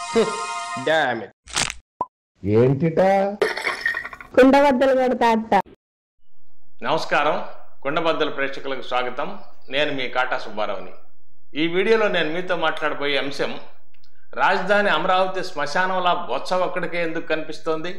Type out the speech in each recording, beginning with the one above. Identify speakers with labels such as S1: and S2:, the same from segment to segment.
S1: damn it
S2: ఏంటిట
S3: కుండబద్దలు కొడతా అత్త
S4: నమస్కారం కుండబద్దల ప్రేక్షకులకు స్వాగతం నేను మీ కాటా సుబ్బారావుని ఈ వీడియోలో నేను మీతో మాట్లాడబోయే అంశం రాజధాని అమరావతి శ్మశానంలా బొత్స ఒక్కడికే ఎందుకు కనిపిస్తోంది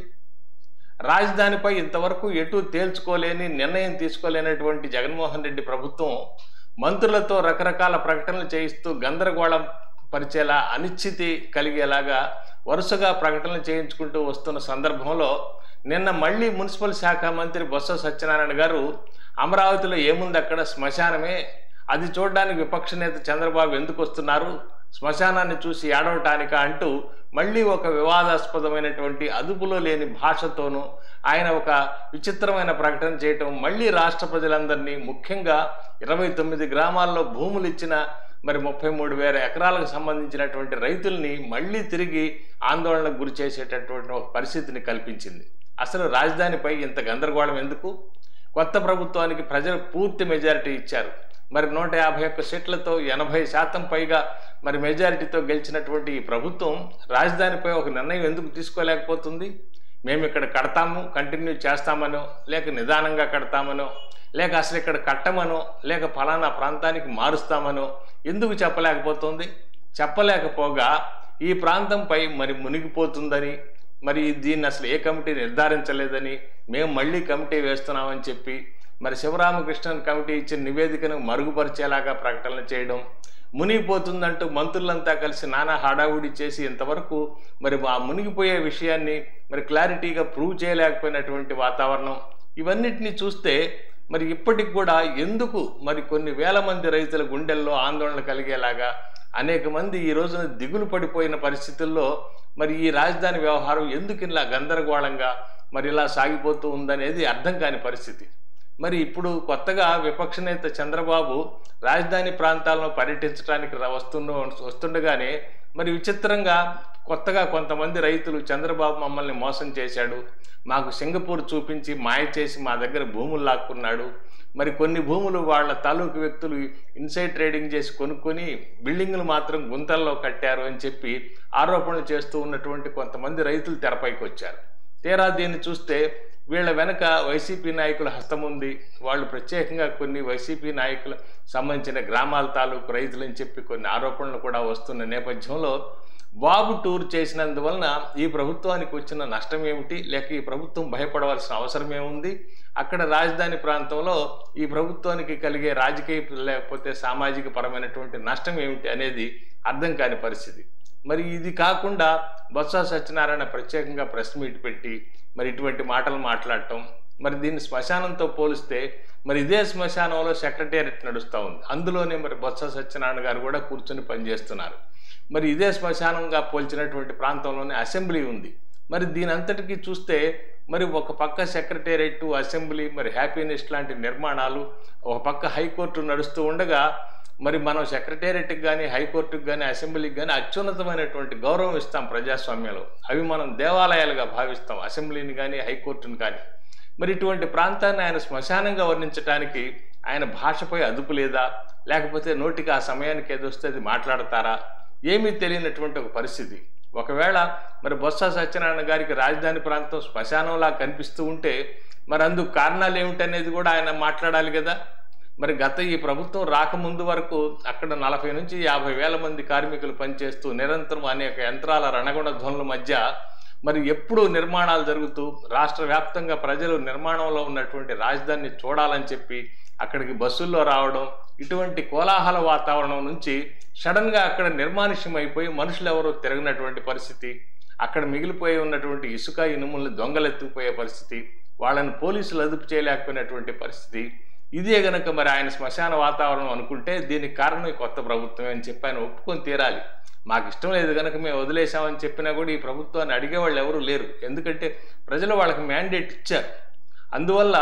S4: రాజధానిపై ఇంతవరకు ఎటు తేల్చుకోలేని నిర్ణయం తీసుకోలేనటువంటి జగన్మోహన్ రెడ్డి ప్రభుత్వం మంత్రులతో రకరకాల ప్రకటనలు చేయిస్తూ గందరగోళం పరిచేలా అనిశ్చితి కలిగేలాగా వరుసగా ప్రకటనలు చేయించుకుంటూ వస్తున్న సందర్భంలో నిన్న మళ్ళీ మున్సిపల్ శాఖ మంత్రి బొత్స సత్యనారాయణ గారు అమరావతిలో ఏముంది అక్కడ శ్మశానమే అది చూడడానికి విపక్ష నేత చంద్రబాబు ఎందుకు వస్తున్నారు శ్మశానాన్ని చూసి ఏడవటానిక అంటూ మళ్ళీ ఒక వివాదాస్పదమైనటువంటి అదుపులో లేని భాషతోనూ ఆయన ఒక విచిత్రమైన ప్రకటన చేయటం మళ్ళీ రాష్ట్ర ప్రజలందరినీ ముఖ్యంగా ఇరవై తొమ్మిది గ్రామాల్లో భూములు ఇచ్చిన మరి ముప్పై మూడు వేల ఎకరాలకు సంబంధించినటువంటి రైతుల్ని మళ్ళీ తిరిగి ఆందోళనకు గురి చేసేటటువంటి ఒక పరిస్థితిని కల్పించింది అసలు రాజధానిపై ఇంత గందరగోళం ఎందుకు కొత్త ప్రభుత్వానికి ప్రజలు పూర్తి మెజారిటీ ఇచ్చారు మరి నూట యాభై ఒక్క సీట్లతో ఎనభై శాతం పైగా మరి మెజారిటీతో గెలిచినటువంటి ఈ ప్రభుత్వం రాజధానిపై ఒక నిర్ణయం ఎందుకు తీసుకోలేకపోతుంది మేము ఇక్కడ కడతాము కంటిన్యూ చేస్తామనో లేక నిదానంగా కడతామనో లేక అసలు ఇక్కడ కట్టమనో లేక ఫలానా ప్రాంతానికి మారుస్తామనో ఎందుకు చెప్పలేకపోతుంది చెప్పలేకపోగా ఈ ప్రాంతంపై మరి మునిగిపోతుందని మరి దీన్ని అసలు ఏ కమిటీ నిర్ధారించలేదని మేము మళ్ళీ కమిటీ వేస్తున్నామని చెప్పి మరి శివరామకృష్ణన్ కమిటీ ఇచ్చిన నివేదికను మరుగుపరిచేలాగా ప్రకటనలు చేయడం మునిగిపోతుందంటూ మంత్రులంతా కలిసి నానా హడావుడి చేసి ఇంతవరకు మరి ఆ మునిగిపోయే విషయాన్ని మరి క్లారిటీగా ప్రూవ్ చేయలేకపోయినటువంటి వాతావరణం ఇవన్నిటిని చూస్తే మరి ఇప్పటికి కూడా ఎందుకు మరి కొన్ని వేల మంది రైతుల గుండెల్లో ఆందోళన కలిగేలాగా అనేక మంది ఈ రోజున దిగులు పడిపోయిన పరిస్థితుల్లో మరి ఈ రాజధాని వ్యవహారం ఎందుకు ఇలా గందరగోళంగా మరి ఇలా సాగిపోతూ ఉందనేది అర్థం కాని పరిస్థితి మరి ఇప్పుడు కొత్తగా విపక్ష నేత చంద్రబాబు రాజధాని ప్రాంతాలను పర్యటించడానికి రా- వస్తున్న వస్తుండగానే మరి విచిత్రంగా కొత్తగా కొంతమంది రైతులు చంద్రబాబు మమ్మల్ని మోసం చేశాడు మాకు సింగపూర్ చూపించి మాయ చేసి మా దగ్గర భూములు లాక్కున్నాడు మరి కొన్ని భూములు వాళ్ళ తాలూకు వ్యక్తులు ఇన్సైడ్ ట్రేడింగ్ చేసి కొనుక్కొని బిల్డింగులు మాత్రం గుంతల్లో కట్టారు అని చెప్పి ఆరోపణలు చేస్తూ ఉన్నటువంటి కొంతమంది రైతులు తెరపైకి వచ్చారు తీరా దీన్ని చూస్తే వీళ్ళ వెనక వైసీపీ నాయకుల హస్తం ఉంది వాళ్ళు ప్రత్యేకంగా కొన్ని వైసీపీ నాయకుల సంబంధించిన గ్రామాల తాలూకు రైతులని చెప్పి కొన్ని ఆరోపణలు కూడా వస్తున్న నేపథ్యంలో బాబు టూర్ చేసినందువలన ఈ ప్రభుత్వానికి వచ్చిన నష్టం ఏమిటి లేక ఈ ప్రభుత్వం భయపడవలసిన అవసరం ఏముంది అక్కడ రాజధాని ప్రాంతంలో ఈ ప్రభుత్వానికి కలిగే రాజకీయ లేకపోతే సామాజిక పరమైనటువంటి నష్టం ఏమిటి అనేది అర్థం కాని పరిస్థితి మరి ఇది కాకుండా బొత్స సత్యనారాయణ ప్రత్యేకంగా ప్రెస్ మీట్ పెట్టి మరి ఇటువంటి మాటలు మాట్లాడటం మరి దీన్ని శ్మశానంతో పోలిస్తే మరి ఇదే శ్మశానంలో సెక్రటేరియట్ నడుస్తూ ఉంది అందులోనే మరి బొత్స సత్యనారాయణ గారు కూడా కూర్చొని పనిచేస్తున్నారు మరి ఇదే శ్మశానంగా పోల్చినటువంటి ప్రాంతంలోనే అసెంబ్లీ ఉంది మరి దీని అంతటికీ చూస్తే మరి ఒక పక్క సెక్రటేరియట్ అసెంబ్లీ మరి హ్యాపీనెస్ లాంటి నిర్మాణాలు ఒక పక్క హైకోర్టు నడుస్తూ ఉండగా మరి మనం సెక్రటేరియట్కి కానీ హైకోర్టుకి కానీ అసెంబ్లీకి కానీ అత్యున్నతమైనటువంటి గౌరవం ఇస్తాం ప్రజాస్వామ్యంలో అవి మనం దేవాలయాలుగా భావిస్తాం అసెంబ్లీని కానీ హైకోర్టుని కానీ మరి ఇటువంటి ప్రాంతాన్ని ఆయన శ్మశానంగా వర్ణించడానికి ఆయన భాషపై అదుపు లేదా లేకపోతే నోటికి ఆ సమయానికి ఏదొస్తే అది మాట్లాడతారా ఏమీ తెలియనటువంటి ఒక పరిస్థితి ఒకవేళ మరి బొత్స సత్యనారాయణ గారికి రాజధాని ప్రాంతం శ్మశానంలా కనిపిస్తూ ఉంటే మరి అందుకు కారణాలు ఏమిటనేది కూడా ఆయన మాట్లాడాలి కదా మరి గత ఈ ప్రభుత్వం రాకముందు వరకు అక్కడ నలభై నుంచి యాభై వేల మంది కార్మికులు పనిచేస్తూ నిరంతరం అనేక యంత్రాల రణగుణ ధ్వనుల మధ్య మరి ఎప్పుడూ నిర్మాణాలు జరుగుతూ రాష్ట్ర వ్యాప్తంగా ప్రజలు నిర్మాణంలో ఉన్నటువంటి రాజధానిని చూడాలని చెప్పి అక్కడికి బస్సుల్లో రావడం ఇటువంటి కోలాహల వాతావరణం నుంచి సడన్గా అక్కడ నిర్మానుష్యం అయిపోయి మనుషులు ఎవరో తిరగనటువంటి పరిస్థితి అక్కడ మిగిలిపోయి ఉన్నటువంటి ఇసుక ఇనుములను దొంగలెత్తుకుపోయే పరిస్థితి వాళ్ళని పోలీసులు అదుపు చేయలేకపోయినటువంటి పరిస్థితి ఇదే గనక మరి ఆయన శ్మశాన వాతావరణం అనుకుంటే దీనికి కారణం ఈ కొత్త ప్రభుత్వమే అని చెప్పి ఆయన ఒప్పుకొని తీరాలి మాకు ఇష్టం లేదు కనుక మేము వదిలేసామని చెప్పినా కూడా ఈ ప్రభుత్వాన్ని అడిగేవాళ్ళు ఎవరు లేరు ఎందుకంటే ప్రజలు వాళ్ళకి మ్యాండేట్ ఇచ్చారు అందువల్ల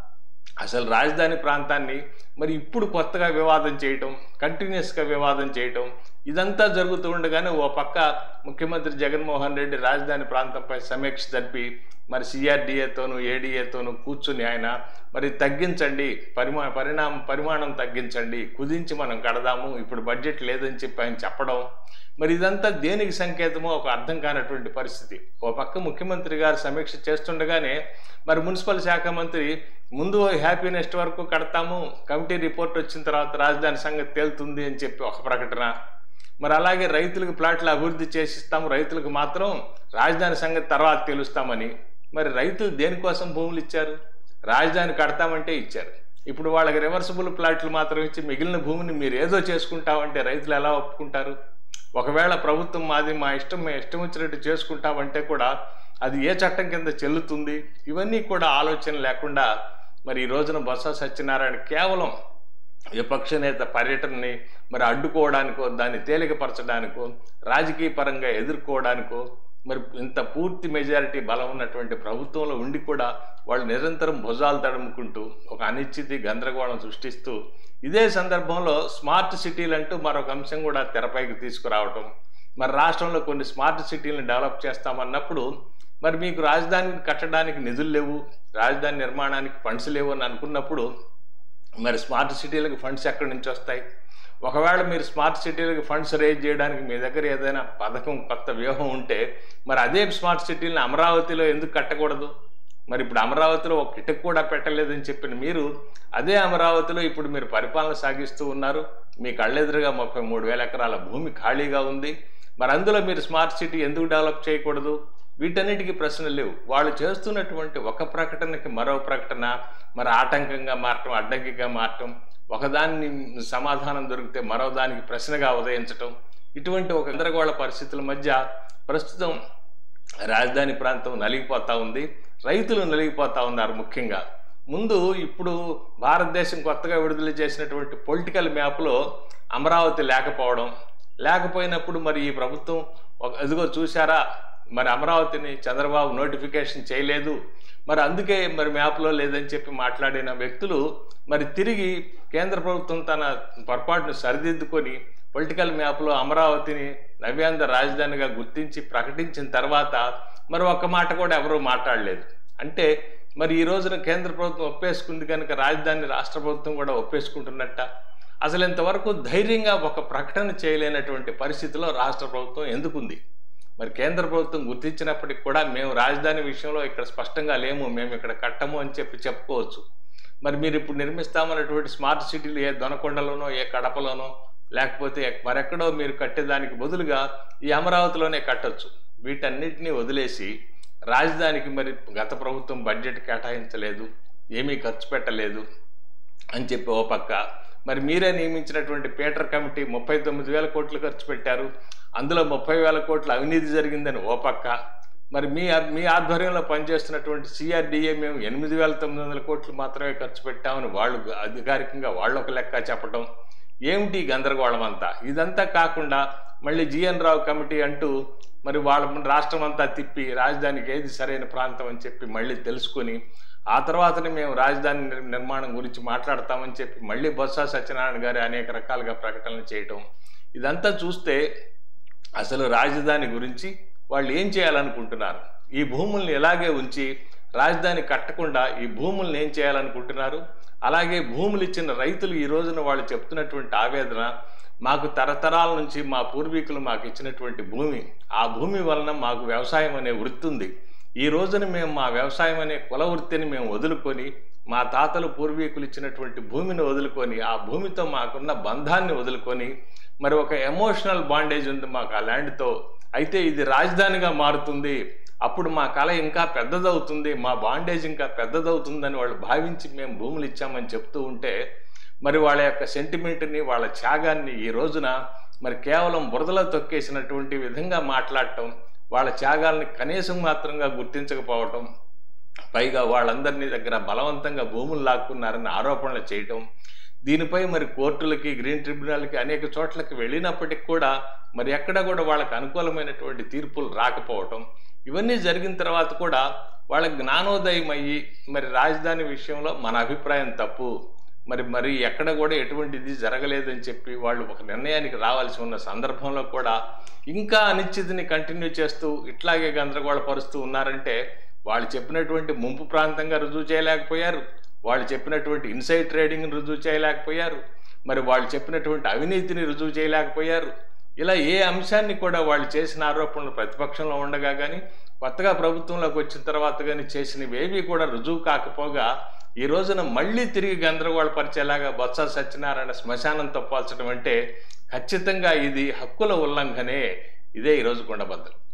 S4: అసలు రాజధాని ప్రాంతాన్ని మరి ఇప్పుడు కొత్తగా వివాదం చేయటం కంటిన్యూస్గా వివాదం చేయటం ఇదంతా జరుగుతూ ఉండగానే ఓ పక్క ముఖ్యమంత్రి జగన్మోహన్ రెడ్డి రాజధాని ప్రాంతంపై సమీక్ష జరిపి మరి సిఆర్డీఏతోనూ ఏడీఏతోనూ కూర్చుని ఆయన మరి తగ్గించండి పరిమా పరిణామ పరిమాణం తగ్గించండి కుదించి మనం కడదాము ఇప్పుడు బడ్జెట్ లేదని చెప్పి ఆయన చెప్పడం మరి ఇదంతా దేనికి సంకేతమో ఒక అర్థం కానటువంటి పరిస్థితి ఓ పక్క ముఖ్యమంత్రి గారు సమీక్ష చేస్తుండగానే మరి మున్సిపల్ శాఖ మంత్రి ముందు హ్యాపీ నెక్స్ట్ వరకు కడతాము కమిటీ రిపోర్ట్ వచ్చిన తర్వాత రాజధాని సంగతి తేలుతుంది అని చెప్పి ఒక ప్రకటన మరి అలాగే రైతులకు ప్లాట్లు అభివృద్ధి చేసిస్తాము రైతులకు మాత్రం రాజధాని సంగతి తర్వాత తెలుస్తామని మరి రైతులు దేనికోసం భూములు ఇచ్చారు రాజధాని కడతామంటే ఇచ్చారు ఇప్పుడు వాళ్ళకి రివర్సబుల్ ప్లాట్లు మాత్రం ఇచ్చి మిగిలిన భూమిని మీరు ఏదో చేసుకుంటామంటే రైతులు ఎలా ఒప్పుకుంటారు ఒకవేళ ప్రభుత్వం మాది మా ఇష్టం మేము ఇష్టం వచ్చినట్టు చేసుకుంటామంటే కూడా అది ఏ చట్టం కింద చెల్లుతుంది ఇవన్నీ కూడా ఆలోచన లేకుండా మరి ఈ రోజున బొత్స సత్యనారాయణ కేవలం విపక్ష నేత పర్యటనని మరి అడ్డుకోవడానికో దాన్ని తేలికపరచడానికో రాజకీయ పరంగా ఎదుర్కోవడానికో మరి ఇంత పూర్తి మెజారిటీ బలం ఉన్నటువంటి ప్రభుత్వంలో ఉండి కూడా వాళ్ళు నిరంతరం భుజాలు తడుముకుంటూ ఒక అనిశ్చితి గందరగోళం సృష్టిస్తూ ఇదే సందర్భంలో స్మార్ట్ సిటీలు అంటూ మరొక అంశం కూడా తెరపైకి తీసుకురావటం మరి రాష్ట్రంలో కొన్ని స్మార్ట్ సిటీలను డెవలప్ చేస్తామన్నప్పుడు మరి మీకు రాజధాని కట్టడానికి నిధులు లేవు రాజధాని నిర్మాణానికి ఫండ్స్ లేవు అని అనుకున్నప్పుడు మరి స్మార్ట్ సిటీలకు ఫండ్స్ ఎక్కడి నుంచి వస్తాయి ఒకవేళ మీరు స్మార్ట్ సిటీలకు ఫండ్స్ రేజ్ చేయడానికి మీ దగ్గర ఏదైనా పథకం కొత్త వ్యూహం ఉంటే మరి అదే స్మార్ట్ సిటీలను అమరావతిలో ఎందుకు కట్టకూడదు మరి ఇప్పుడు అమరావతిలో ఒక ఇటుక కూడా పెట్టలేదని చెప్పిన మీరు అదే అమరావతిలో ఇప్పుడు మీరు పరిపాలన సాగిస్తూ ఉన్నారు మీ కళ్ళెదురుగా ముప్పై మూడు వేల ఎకరాల భూమి ఖాళీగా ఉంది మరి అందులో మీరు స్మార్ట్ సిటీ ఎందుకు డెవలప్ చేయకూడదు వీటన్నిటికీ ప్రశ్నలు లేవు వాళ్ళు చేస్తున్నటువంటి ఒక ప్రకటనకి మరో ప్రకటన మరి ఆటంకంగా మారటం అడ్డంకిగా మారటం ఒకదాన్ని సమాధానం దొరికితే మరో దానికి ప్రశ్నగా ఉదయించటం ఇటువంటి ఒక గందరగోళ పరిస్థితుల మధ్య ప్రస్తుతం రాజధాని ప్రాంతం నలిగిపోతా ఉంది రైతులు నలిగిపోతా ఉన్నారు ముఖ్యంగా ముందు ఇప్పుడు భారతదేశం కొత్తగా విడుదల చేసినటువంటి పొలిటికల్ మ్యాప్లో అమరావతి లేకపోవడం లేకపోయినప్పుడు మరి ఈ ప్రభుత్వం ఒక అదిగో చూసారా మరి అమరావతిని చంద్రబాబు నోటిఫికేషన్ చేయలేదు మరి అందుకే మరి మ్యాప్లో లేదని చెప్పి మాట్లాడిన వ్యక్తులు మరి తిరిగి కేంద్ర ప్రభుత్వం తన పొరపాటును సరిదిద్దుకొని పొలిటికల్ మ్యాప్లో అమరావతిని నవ్యాంధ్ర రాజధానిగా గుర్తించి ప్రకటించిన తర్వాత మరి ఒక్క మాట కూడా ఎవరూ మాట్లాడలేదు అంటే మరి ఈ రోజున కేంద్ర ప్రభుత్వం ఒప్పేసుకుంది కనుక రాజధాని రాష్ట్ర ప్రభుత్వం కూడా ఒప్పేసుకుంటున్నట్ట అసలు ఇంతవరకు ధైర్యంగా ఒక ప్రకటన చేయలేనటువంటి పరిస్థితిలో రాష్ట్ర ప్రభుత్వం ఎందుకుంది మరి కేంద్ర ప్రభుత్వం గుర్తించినప్పటికి కూడా మేము రాజధాని విషయంలో ఇక్కడ స్పష్టంగా లేము మేము ఇక్కడ కట్టము అని చెప్పి చెప్పుకోవచ్చు మరి మీరు ఇప్పుడు నిర్మిస్తామన్నటువంటి స్మార్ట్ సిటీలు ఏ దొనకొండలోనో ఏ కడపలోనో లేకపోతే మరెక్కడో మీరు కట్టేదానికి బదులుగా ఈ అమరావతిలోనే కట్టొచ్చు వీటన్నిటినీ వదిలేసి రాజధానికి మరి గత ప్రభుత్వం బడ్జెట్ కేటాయించలేదు ఏమీ ఖర్చు పెట్టలేదు అని చెప్పి ఓ పక్క మరి మీరే నియమించినటువంటి పీటర్ కమిటీ ముప్పై తొమ్మిది వేల కోట్లు ఖర్చు పెట్టారు అందులో ముప్పై వేల కోట్ల అవినీతి జరిగిందని ఓ పక్క మరి మీ మీ ఆధ్వర్యంలో పనిచేస్తున్నటువంటి సిఆర్డిఏ మేము ఎనిమిది వేల తొమ్మిది వందల కోట్లు మాత్రమే ఖర్చు పెట్టామని వాళ్ళు అధికారికంగా వాళ్ళు ఒక లెక్క చెప్పడం ఏమిటి ఈ గందరగోళం అంతా ఇదంతా కాకుండా మళ్ళీ జిఎన్ రావు కమిటీ అంటూ మరి వాళ్ళ రాష్ట్రం అంతా తిప్పి రాజధానికి ఏది సరైన ప్రాంతం అని చెప్పి మళ్ళీ తెలుసుకొని ఆ తర్వాతనే మేము రాజధాని నిర్- నిర్మాణం గురించి మాట్లాడతామని చెప్పి మళ్ళీ బొత్స సత్యనారాయణ గారి అనేక రకాలుగా ప్రకటనలు చేయటం ఇదంతా చూస్తే అసలు రాజధాని గురించి వాళ్ళు ఏం చేయాలనుకుంటున్నారు ఈ భూముల్ని ఎలాగే ఉంచి రాజధాని కట్టకుండా ఈ భూముల్ని ఏం చేయాలనుకుంటున్నారు అలాగే భూములు ఇచ్చిన రైతులు ఈ రోజున వాళ్ళు చెప్తున్నటువంటి ఆవేదన మాకు తరతరాల నుంచి మా పూర్వీకులు మాకు ఇచ్చినటువంటి భూమి ఆ భూమి వలన మాకు వ్యవసాయం అనే వృత్తి ఉంది ఈ రోజున మేము మా వ్యవసాయం అనే కుల వృత్తిని మేము వదులుకొని మా తాతలు పూర్వీకులు ఇచ్చినటువంటి భూమిని వదులుకొని ఆ భూమితో మాకున్న బంధాన్ని వదులుకొని మరి ఒక ఎమోషనల్ బాండేజ్ ఉంది మాకు ఆ ల్యాండ్తో అయితే ఇది రాజధానిగా మారుతుంది అప్పుడు మా కళ ఇంకా పెద్దదవుతుంది మా బాండేజ్ ఇంకా పెద్దదవుతుందని వాళ్ళు భావించి మేము భూములు ఇచ్చామని చెప్తూ ఉంటే మరి వాళ్ళ యొక్క సెంటిమెంట్ని వాళ్ళ త్యాగాన్ని ఈ రోజున మరి కేవలం బురదలో తొక్కేసినటువంటి విధంగా మాట్లాడటం వాళ్ళ త్యాగాల్ని కనీసం మాత్రంగా గుర్తించకపోవటం పైగా వాళ్ళందరినీ దగ్గర బలవంతంగా భూములు లాక్కున్నారని ఆరోపణలు చేయటం దీనిపై మరి కోర్టులకి గ్రీన్ ట్రిబ్యునల్కి అనేక చోట్లకి వెళ్ళినప్పటికి కూడా మరి ఎక్కడ కూడా వాళ్ళకి అనుకూలమైనటువంటి తీర్పులు రాకపోవటం ఇవన్నీ జరిగిన తర్వాత కూడా వాళ్ళ జ్ఞానోదయం అయ్యి మరి రాజధాని విషయంలో మన అభిప్రాయం తప్పు మరి మరి ఎక్కడ కూడా ఎటువంటిది జరగలేదని చెప్పి వాళ్ళు ఒక నిర్ణయానికి రావాల్సి ఉన్న సందర్భంలో కూడా ఇంకా అనిశ్చితిని కంటిన్యూ చేస్తూ ఇట్లాగే గందరగోళపరుస్తూ ఉన్నారంటే వాళ్ళు చెప్పినటువంటి ముంపు ప్రాంతంగా రుజువు చేయలేకపోయారు వాళ్ళు చెప్పినటువంటి ఇన్సైడ్ ట్రేడింగ్ని రుజువు చేయలేకపోయారు మరి వాళ్ళు చెప్పినటువంటి అవినీతిని రుజువు చేయలేకపోయారు ఇలా ఏ అంశాన్ని కూడా వాళ్ళు చేసిన ఆరోపణలు ప్రతిపక్షంలో ఉండగా కానీ కొత్తగా ప్రభుత్వంలోకి వచ్చిన తర్వాత కానీ చేసినవి ఏవి కూడా రుజువు కాకపోగా ఈ రోజున మళ్ళీ తిరిగి గందరగోళపరిచేలాగా బొత్స సత్యనారాయణ శ్మశానం తప్పాల్చడం అంటే ఖచ్చితంగా ఇది హక్కుల ఉల్లంఘనే ఇదే ఈరోజు కొండబద్దలు